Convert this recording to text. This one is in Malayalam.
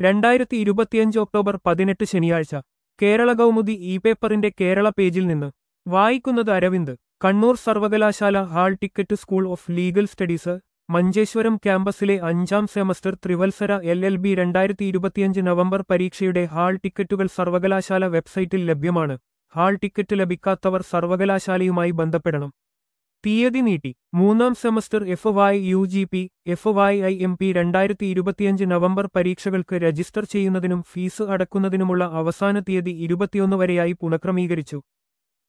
രണ്ടായിരത്തി ഇരുപത്തിയഞ്ച് ഒക്ടോബർ പതിനെട്ട് ശനിയാഴ്ച കേരള കൗമുദി ഇ പേപ്പറിന്റെ കേരള പേജിൽ നിന്ന് വായിക്കുന്നത് അരവിന്ദ് കണ്ണൂർ സർവകലാശാല hall ticket school of legal studies Manjeshwaram ക്യാമ്പസിലെ അഞ്ചാം സെമസ്റ്റർ ത്രിവത്സര എൽ എൽ ബി രണ്ടായിരത്തി ഇരുപത്തിയഞ്ച് നവംബർ പരീക്ഷയുടെ ഹാൾ ടിക്കറ്റുകൾ സർവകലാശാല വെബ്സൈറ്റിൽ ലഭ്യമാണ് ഹാൾ ടിക്കറ്റ് ലഭിക്കാത്തവർ സർവകലാശാലയുമായി ബന്ധപ്പെടണം തീയതി നീട്ടി മൂന്നാം semester F Y U G P F Y I M P രണ്ടായിരത്തി ഇരുപത്തിയഞ്ച് നവംബർ പരീക്ഷകൾക്ക് രജിസ്റ്റർ ചെയ്യുന്നതിനും ഫീസ് അടക്കുന്നതിനുമുള്ള അവസാന തീയതി ഇരുപത്തിയൊന്ന് വരെയായി പുനഃക്രമീകരിച്ചു